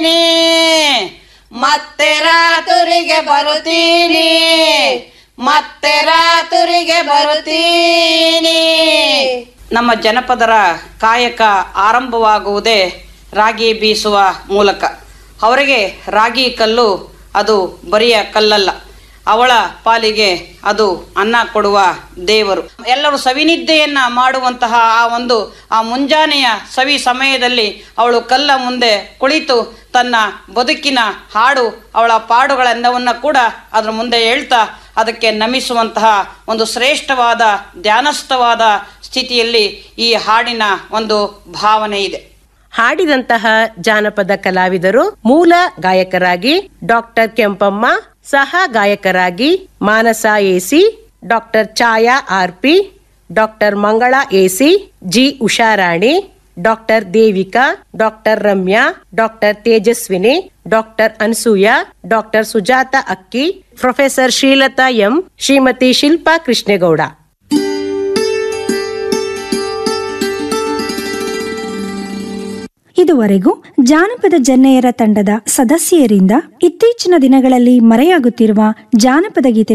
ನೀ ಮತ್ತೆ ರಾತುರಿಗೆ ಬರುತ್ತೀನಿ ಮತ್ತೆ ರಾತುರಿಗೆ ಬರುತ್ತೀನಿ ನಮ್ಮ ಜನಪದರ ಕಾಯಕ ಆರಂಭವಾಗುವುದೇ ರಾಗಿ ಬೀಸುವ ಮೂಲಕ ಅವರಿಗೆ ರಾಗಿ ಕಲ್ಲು ಅದು ಬರಿಯ ಕಲ್ಲಲ್ಲ ಅವಳ ಪಾಲಿಗೆ ಅದು ಅನ್ನ ಕೊಡುವ ದೇವರು ಎಲ್ಲರೂ ಸವಿನಿದ್ದೆಯನ್ನ ಮಾಡುವಂತಹ ಆ ಒಂದು ಆ ಮುಂಜಾನೆಯ ಸವಿ ಸಮಯದಲ್ಲಿ ಅವಳು ಕಲ್ಲ ಮುಂದೆ ಕುಳಿತು ತನ್ನ ಬದುಕಿನ ಹಾಡು ಅವಳ ಪಾಡುಗಳೆಲ್ಲವನ್ನ ಕೂಡ ಅದ್ರ ಮುಂದೆ ಹೇಳ್ತಾ ಅದಕ್ಕೆ ನಮಿಸುವಂತಹ ಒಂದು ಶ್ರೇಷ್ಠವಾದ ಧ್ಯಾನಸ್ಥವಾದ ಸ್ಥಿತಿಯಲ್ಲಿ ಈ ಹಾಡಿನ ಒಂದು ಭಾವನೆ ಇದೆ ಹಾಡಿದಂತಹ ಜಾನಪದ ಕಲಾವಿದರು ಮೂಲ ಗಾಯಕರಾಗಿ ಡಾಕ್ಟರ್ ಕೆಂಪಮ್ಮ ಸಹ ಗಾಯಕರಾಗಿ Manasa A C doctor Chaya R P doctor Mangala A C G Usharani doctor Devika doctor Ramya doctor Tejaswini doctor Anasuya doctor Sujatha Akki professor Srilatha M Shrimati Shilpa Krishnegowda ಇದುವರೆಗೂ ಜಾನಪದ ಜನ್ನೆಯರ ತಂಡದ ಸದಸ್ಯರಿಂದ ಇತ್ತೀಚಿನ ದಿನಗಳಲ್ಲಿ ಮರೆಯಾಗುತ್ತಿರುವ ಜಾನಪದ ಗೀತೆ